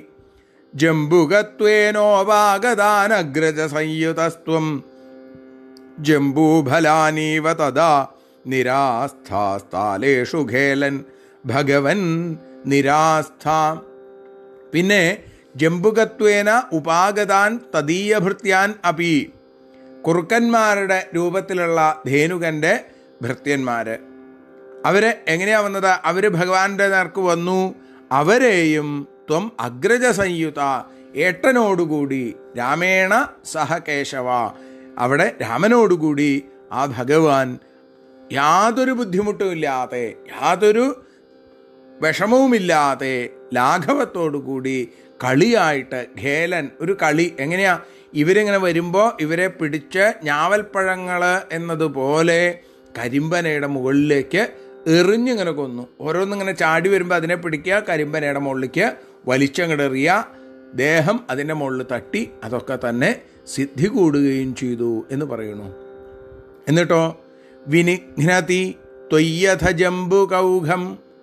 [SPEAKER 2] ജംബുകത്വേനോപാഗതാനഗ്രജ സംയുതസ്ത്വം ജംബൂഫലാനീവ തഥാ നിരാസ്ഥാലേഷു ഖേലൻ ഭഗവൻ നിരാസ്ഥ പിന്നെ ജംബുകത്വേന ഉപാഗതാൻ തദീയഭൃത്യാൻ അപി കുറുക്കന്മാരുടെ രൂപത്തിലുള്ള ധേനുകൻ്റെ ഭൃത്യന്മാർ അവര് എങ്ങനെയാ വന്നത് അവര് ഭഗവാന്റെ നേർക്ക് വന്നു അവരെയും ത്വം അഗ്രജ സംയുത ഏട്ടനോടുകൂടി രാമേണ സഹ കേശവ അവിടെ രാമനോടുകൂടി ആ ഭഗവാൻ യാതൊരു ബുദ്ധിമുട്ടുമില്ലാതെ യാതൊരു വിഷമവുമില്ലാതെ ലാഘവത്തോടുകൂടി കളിയായിട്ട് ഖേലൻ ഒരു കളി എങ്ങനെയാ ഇവരിങ്ങനെ വരുമ്പോൾ ഇവരെ പിടിച്ച് ഞാവൽപ്പഴങ്ങൾ എന്നതുപോലെ കരിമ്പനയുടെ മുകളിലേക്ക് എറിഞ്ഞിങ്ങനെ കൊന്നു ഓരോന്നിങ്ങനെ ചാടി വരുമ്പോൾ അതിനെ പിടിക്കുക കരിമ്പനയുടെ മുകളിലേക്ക് വലിച്ചങ്ങോട്ട് എറിയുക ദേഹം അതിൻ്റെ മുകളിൽ തട്ടി അതൊക്കെ തന്നെ സിദ്ധി കൂടുകയും ചെയ്തു എന്ന് പറയുന്നു എന്നിട്ടോ വിനിഘ്നതി ത്വയ്യഥ ജംബുകൗഘം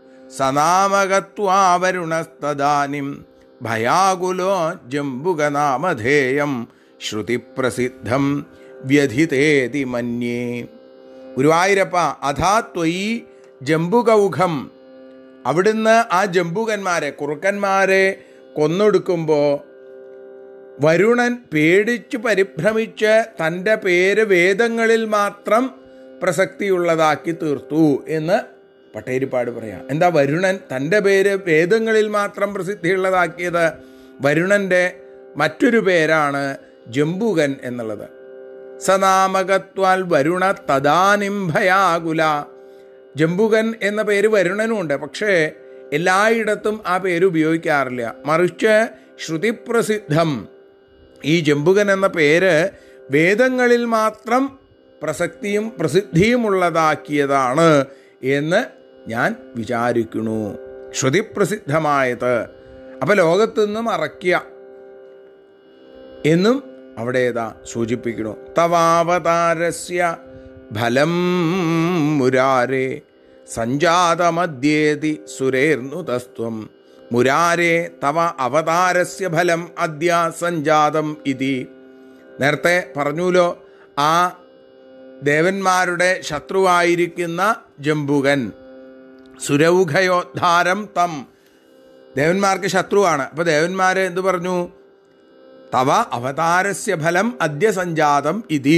[SPEAKER 2] സനാമകത്വാവരുണസ്തദാനിം ഭയാകുലോ ജംബുകനാമധേയം ശ്രുതിപ്രസിദ്ധം വ്യധിതേതി മന്യേ ഗുരുവായൂരപ്പ അഥാ ത്വയി ജംബുകൗഘം അവിടുന്ന് ആ ജംബുകന്മാരെ കുറുക്കന്മാരെ കൊന്നൊടുക്കുമ്പോൾ വരുണൻ പേടിച്ചു പരിഭ്രമിച്ച് തൻ്റെ പേര് വേദങ്ങളിൽ മാത്രം പ്രസക്തിയുള്ളതാക്കി തീർത്തു എന്ന് പട്ടേരിപ്പാട് പറയാം എന്താ വരുണൻ തൻ്റെ പേര് വേദങ്ങളിൽ മാത്രം പ്രസിദ്ധിയുള്ളതാക്കിയത് വരുണൻ്റെ മറ്റൊരു പേരാണ് ജംബുകൻ എന്നുള്ളത് സനാമകത്വാൽ വരുണ തദാനിംഭയാകുല ജംബുകൻ എന്ന പേര് വരുണനുമുണ്ട് പക്ഷേ എല്ലായിടത്തും ആ പേര് ഉപയോഗിക്കാറില്ല മറിച്ച് ശ്രുതിപ്രസിദ്ധം ഈ ജംബുകൻ എന്ന പേര് വേദങ്ങളിൽ മാത്രം പ്രസക്തിയും പ്രസിദ്ധിയുമുള്ളതാക്കിയതാണ് എന്ന് ഞാൻ വിചാരിക്കുന്നു ശ്രുതിപ്രസിദ്ധമായത് അപ്പം ലോകത്തുനിന്ന് മറയ്ക്കുക എന്നും അവിടെ ഏതാ സൂചിപ്പിക്കുന്നു തവാവതാരസ്യ ഫലം മുരാരേ സഞ്ജാതമദ്യേതി സുരേർനുതസ്ത്വം മുരാരേ തവ അവതാരസ്യ ഫലം അദ്യ സഞ്ജാതം ഇതി നേരത്തെ പറഞ്ഞുല്ലോ ആ ദേവന്മാരുടെ ശത്രുവായിരിക്കുന്ന ജംബുകൻ സുരൗഘയോദ്ധാരം തം ദേവന്മാർക്ക് ശത്രുവാണ് അപ്പോൾ ദേവന്മാർ എന്തു പറഞ്ഞു തവ അവതാരസ്യ ഫലം അദ്യ സഞ്ജാതം ഇതി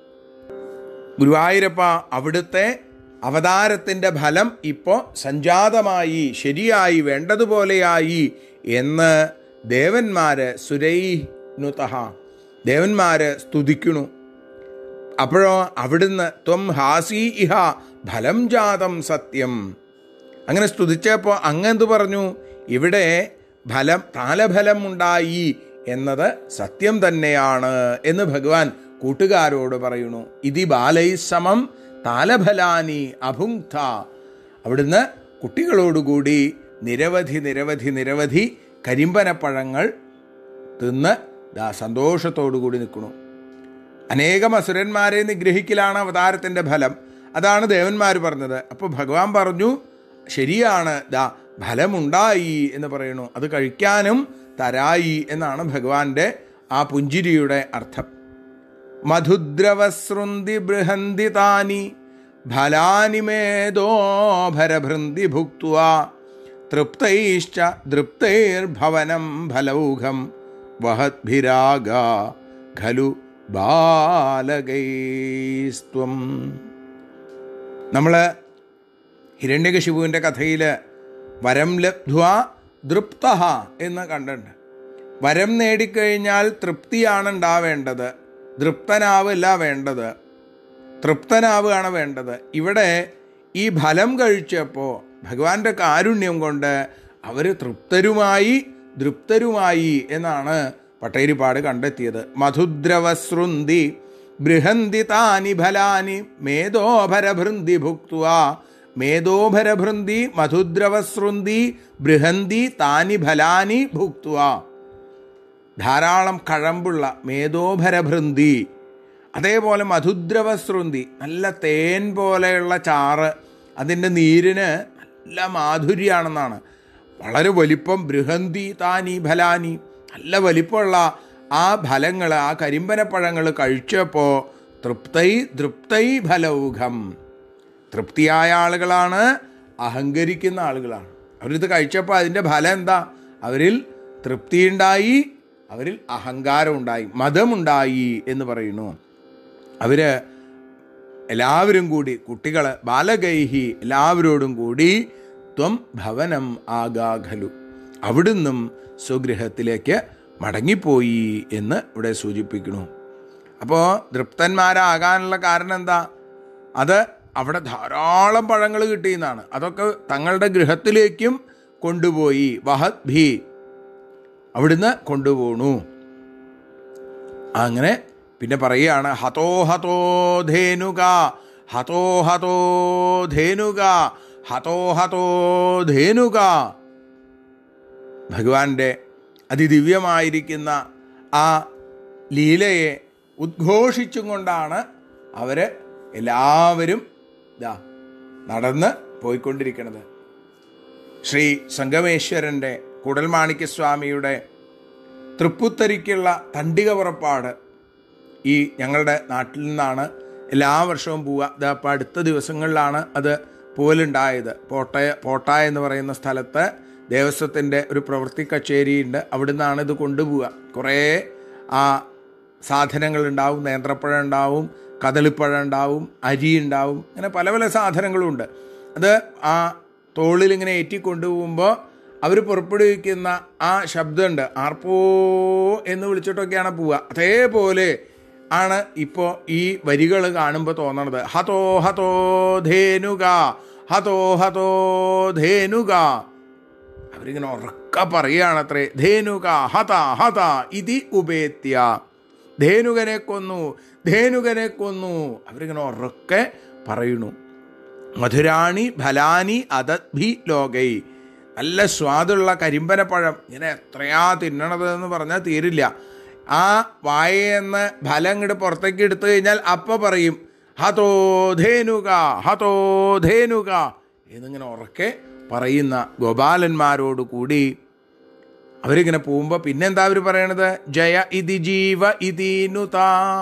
[SPEAKER 2] ഗുരുവായൂരപ്പ അവിടുത്തെ അവതാരത്തിൻ്റെ ഫലം ഇപ്പോൾ സഞ്ജാതമായി ശരിയായി വേണ്ടതുപോലെയായി എന്ന് ദേവന്മാര് സുരൈനുതഹ ദേവന്മാര് സ്തുതിക്കണു അപ്പോഴോ അവിടുന്ന് ത്വം ഹാസി ഇഹ ഫലം ജാതം സത്യം അങ്ങനെ സ്തുതിച്ചപ്പോൾ അങ്ങെന്ത് പറഞ്ഞു ഇവിടെ ഫലം താലഫലം ഉണ്ടായി എന്നത് സത്യം തന്നെയാണ് എന്ന് ഭഗവാൻ കൂട്ടുകാരോട് പറയുന്നു ഇതി ബാലൈ സമം താലഫലാനി അഭുങ്ക്ത അവിടുന്ന് കുട്ടികളോടുകൂടി നിരവധി നിരവധി നിരവധി കരിമ്പനപ്പഴങ്ങൾ തിന്ന് ദാ സന്തോഷത്തോടുകൂടി നിൽക്കുന്നു അനേകം അസുരന്മാരെ നിഗ്രഹിക്കലാണ് അവതാരത്തിൻ്റെ ഫലം അതാണ് ദേവന്മാർ പറഞ്ഞത് അപ്പോൾ ഭഗവാൻ പറഞ്ഞു ശരിയാണ് ദാ ഫലമുണ്ടായി എന്ന് പറയുന്നു അത് കഴിക്കാനും തരായി എന്നാണ് ഭഗവാന്റെ ആ പുഞ്ചിരിയുടെ അർത്ഥം മധുദ്രവസൃന്തി ബൃഹന്തി താനി ഫലാനി മേധോഭരഭൃന്തി ഭുക്വ തൃപ്തൈശ്ച ദൃപ്തൈർഭവനം ഫലൗഘം വഹദ്ഭിരാഗ ഖലു ബാലകൈസ്ത്വം നമ്മൾ ഹിരണ്യകശിപുവിൻ്റെ കഥയിൽ വരം ലബ്ധ്വ ദൃപ്ത എന്ന് കണ്ടിട്ടുണ്ട് വരം നേടിക്കഴിഞ്ഞാൽ തൃപ്തിയാണ് ഉണ്ടാവേണ്ടത് തൃപ്തനാവില്ല വേണ്ടത് തൃപ്തനാവുകയാണ് വേണ്ടത് ഇവിടെ ഈ ഫലം കഴിച്ചപ്പോൾ ഭഗവാന്റെ കാരുണ്യം കൊണ്ട് അവർ തൃപ്തരുമായി ദൃപ്തരുമായി എന്നാണ് പട്ടേരിപ്പാട് കണ്ടെത്തിയത് മധുദ്രവസൃന്തി ബൃഹന്തി താനി ഫലാനി മേധോഭരഭൃന്തി ഭുക്വ മേധോഭരഭൃന്തി മധുദ്രവസൃന്തി ബൃഹന്തി താനി ഫലാനി ഭുക്വ ധാരാളം കഴമ്പുള്ള മേധോഭരഭൃന്തി അതേപോലെ മധുദ്രവസൃന്തി നല്ല തേൻ പോലെയുള്ള ചാറ് അതിൻ്റെ നീരിന് നല്ല മാധുര്യമാണെന്നാണ് വളരെ വലിപ്പം ബൃഹന്തി താനി ഫലാനി നല്ല വലിപ്പമുള്ള ആ ഫലങ്ങൾ ആ കരിമ്പനപ്പഴങ്ങൾ കഴിച്ചപ്പോൾ തൃപ്തൈ തൃപ്തൈ ഫലൗഘം തൃപ്തിയായ ആളുകളാണ് അഹങ്കരിക്കുന്ന ആളുകളാണ് അവരിത് കഴിച്ചപ്പോൾ അതിൻ്റെ ഫലം എന്താ അവരിൽ തൃപ്തിയുണ്ടായി അവരിൽ അഹങ്കാരം ഉണ്ടായി മതമുണ്ടായി എന്ന് പറയുന്നു അവർ എല്ലാവരും കൂടി കുട്ടികൾ ബാലകൈഹി എല്ലാവരോടും കൂടി ത്വം ഭവനം ആഗാഖലു അവിടുന്നും സ്വഗൃഹത്തിലേക്ക് മടങ്ങിപ്പോയി എന്ന് ഇവിടെ സൂചിപ്പിക്കുന്നു അപ്പോൾ തൃപ്തന്മാരാകാനുള്ള കാരണം എന്താ അത് അവിടെ ധാരാളം പഴങ്ങൾ കിട്ടിയെന്നാണ് അതൊക്കെ തങ്ങളുടെ ഗൃഹത്തിലേക്കും കൊണ്ടുപോയി വഹത് ഭീ അവിടുന്ന് കൊണ്ടുപോണു അങ്ങനെ പിന്നെ പറയുകയാണ് ഹതോ ഹതോ ധേനുക ഹതോ ഹതോ ധേനുക ഹതോ ഹതോ ധേനുക ഭഗവാന്റെ അതിദിവ്യമായിരിക്കുന്ന ആ ലീലയെ ഉദ്ഘോഷിച്ചും കൊണ്ടാണ് അവർ എല്ലാവരും ഇതാ നടന്ന് പോയിക്കൊണ്ടിരിക്കുന്നത് ശ്രീ സംഗമേശ്വരൻ്റെ കുടൽമാണിക്യസ്വാമിയുടെ തൃപ്പുത്തരിക്കുള്ള തണ്ടിക പുറപ്പാട് ഈ ഞങ്ങളുടെ നാട്ടിൽ നിന്നാണ് എല്ലാ വർഷവും പോവുക ഇത് അപ്പോൾ അടുത്ത ദിവസങ്ങളിലാണ് അത് പോലുണ്ടായത് പോട്ടയ പോട്ട എന്ന് പറയുന്ന സ്ഥലത്ത് ദേവസ്വത്തിൻ്റെ ഒരു പ്രവൃത്തി കച്ചേരിയുണ്ട് അവിടെ നിന്നാണ് ഇത് കൊണ്ടുപോവുക കുറേ ആ സാധനങ്ങൾ ഉണ്ടാവും നേന്ത്രപ്പഴം ഉണ്ടാവും കദളിപ്പഴം ഉണ്ടാവും അരി ഉണ്ടാവും അങ്ങനെ പല പല സാധനങ്ങളും ഉണ്ട് അത് ആ തോളിൽ ഇങ്ങനെ ഏറ്റി കൊണ്ടുപോകുമ്പോൾ അവർ പുറപ്പെടുവിക്കുന്ന ആ ശബ്ദമുണ്ട് ആർപ്പോ എന്ന് വിളിച്ചിട്ടൊക്കെയാണ് പോവുക അതേപോലെ ആണ് ഇപ്പോൾ ഈ വരികൾ കാണുമ്പോൾ തോന്നണത് ഹതോ ഹതോ ധേനുക ഹതോ ഹതോ ധേനുക അവരിങ്ങനെ ഉറക്ക പറയുകയാണത്രേ ധേനുക ഹത ഹത ഇതി ഉപേത്യ ധേനുകനെ കൊന്നു ധേനുകനെ കൊന്നു അവരിങ്ങനെ ഉറക്കെ പറയുന്നു മധുരാണി ഫലാനി അതദ്ഭി ലോകൈ നല്ല സ്വാദുള്ള കരിമ്പനപ്പഴം ഇങ്ങനെ എത്രയാ തിന്നണത് എന്ന് പറഞ്ഞാൽ തീരില്ല ആ വായെന്ന് ഫലം ഇങ്ങോട്ട് പുറത്തേക്ക് എടുത്തു കഴിഞ്ഞാൽ അപ്പം പറയും ഹതോ ധേനുക ഹതോ ധേനുക എന്നിങ്ങനെ ഉറക്കെ പറയുന്ന ഗോപാലന്മാരോട് കൂടി അവരിങ്ങനെ പോകുമ്പോൾ പിന്നെന്താ അവർ പറയണത് ജയ ഇതി ജീവ ഇതീനുത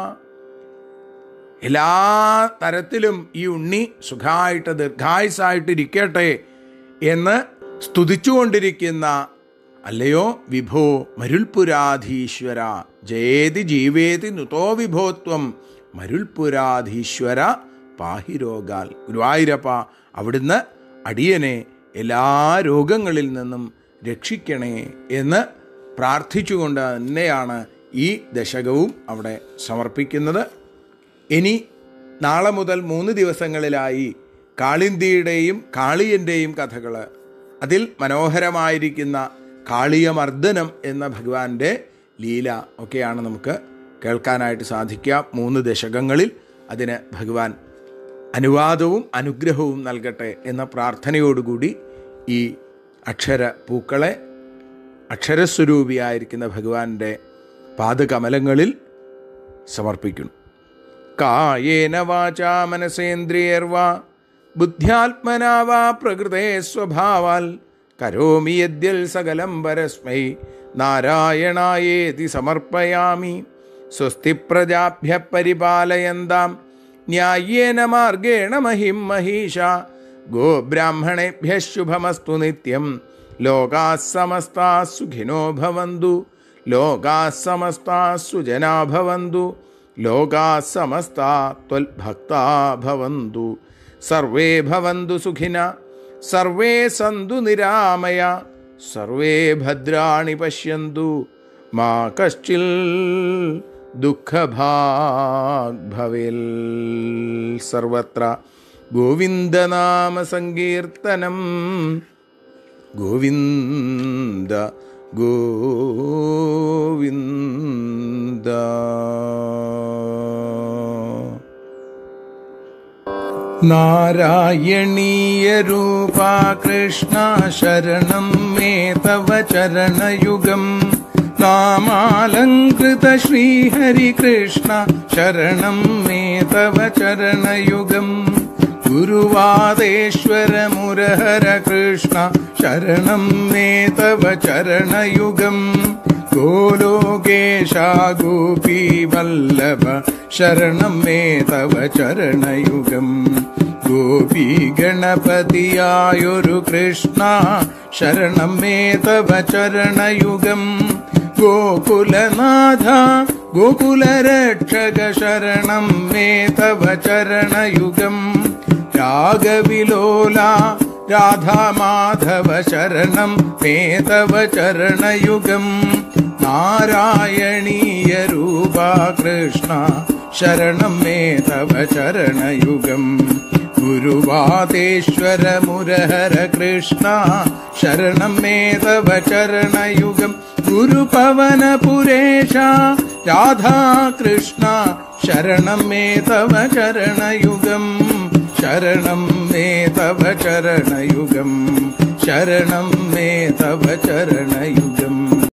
[SPEAKER 2] എല്ലാ തരത്തിലും ഈ ഉണ്ണി സുഖമായിട്ട് ദീർഘായുസായിട്ട് ഇരിക്കട്ടെ എന്ന് സ്തുതിച്ചുകൊണ്ടിരിക്കുന്ന അല്ലയോ വിഭോ മരുൾപുരാധീശ്വര ജയേതി ജീവേതി നുതോ വിഭോത്വം മരുൾപുരാധീശ്വര പാഹിരോഗാൽ ഗുരുവായൂരപ്പ അവിടുന്ന് അടിയനെ എല്ലാ രോഗങ്ങളിൽ നിന്നും രക്ഷിക്കണേ എന്ന് പ്രാർത്ഥിച്ചുകൊണ്ട് തന്നെയാണ് ഈ ദശകവും അവിടെ സമർപ്പിക്കുന്നത് ഇനി നാളെ മുതൽ മൂന്ന് ദിവസങ്ങളിലായി കാളിന്തിയുടെയും കാളിയൻ്റെയും കഥകൾ അതിൽ മനോഹരമായിരിക്കുന്ന കാളിയമർദ്ദനം എന്ന ഭഗവാന്റെ ലീല ഒക്കെയാണ് നമുക്ക് കേൾക്കാനായിട്ട് സാധിക്കുക മൂന്ന് ദശകങ്ങളിൽ അതിന് ഭഗവാൻ അനുവാദവും അനുഗ്രഹവും നൽകട്ടെ എന്ന പ്രാർത്ഥനയോടുകൂടി ഈ അക്ഷര പൂക്കളെ അക്ഷരസ്വരൂപിയായിരിക്കുന്ന ഭഗവാന്റെ പാദകമലങ്ങളിൽ സമർപ്പിക്കുന്നു കായേന വാചാ മനസേന്ദ്രിയർവാ ബുദ്ധ്യാത്മനാ വാ പ്രകൃതേ സ്വഭാവാൽ കരോമി യദ്യൽ സകലം പരസ്മൈ നാരായണായേതി സമർപ്പയാമി സ്വസ്തി പ്രജാഭ്യ പരിപാലയന്താം ന്യായേന മാർഗേണ മഹിം മഹീഷ ഗോബ്രാഹ്മണേഭ്യ ശുഭമസ്തു നിത്യം ലോകാ സമസ്താ സുഖിനോ ഭവന്തു ലോകാ സമസ്താ സുജനാ ഭവന്തു ലോകാ സമസ്താ ത്വൽഭക്താ ഭവന്തു സർവേ ഭവന്തു സുഖിന സർവേ സന്തു നിരാമയ സർവേ ഭദ്രാണി പശ്യന്തു മാ കശ്ചിൽ ദുഃഖഭാഗ് ഭവേൽ സർവത്ര ഗോവിന്ദനാമ സങ്കീർത്തനം ഗോവിന്ദ ഗോവിന്ദ नारायणीयरूपा कृष्णा शरणं मे तव चरणयुगम् नामालङ्कृत श्रीहरिकृष्ण शरणं मे तव चरणयुगम् गुरुवादेश्वर मुरहर कृष्ण शरणं मे तव चरणयुगम् गोलोकेशा गोपी वल्लभ ശരണം മേ തവ ചരണയുഗം ഗോപി ഗണപതിയായൊരു കൃഷ്ണ ശരണം മേ തവ ചരണയുഗം ഗോകുലനാഥ ഗോകുലരക്ഷക ശരണം മേ തവ ചരണയുഗം രാഗവിലോല രാധാമാധവ ശരണം മേ തവ ചരണയുഗം നാരായണീയ രൂപ കൃഷ്ണ ശരണം മേ തവ ചരണയുഗം ഗുരുവാദേശ്വര മുരഹര കൃഷ്ണ ശരണം മേ തവ ചരണയുഗം ഗുരുപവനപുരേശ രാധാകൃഷ്ണ ശരണം മേ തവ ചരണയുഗം ശരണം മേ തവ ചരണയുഗം ശരണം മേ തവ ചരണയുഗം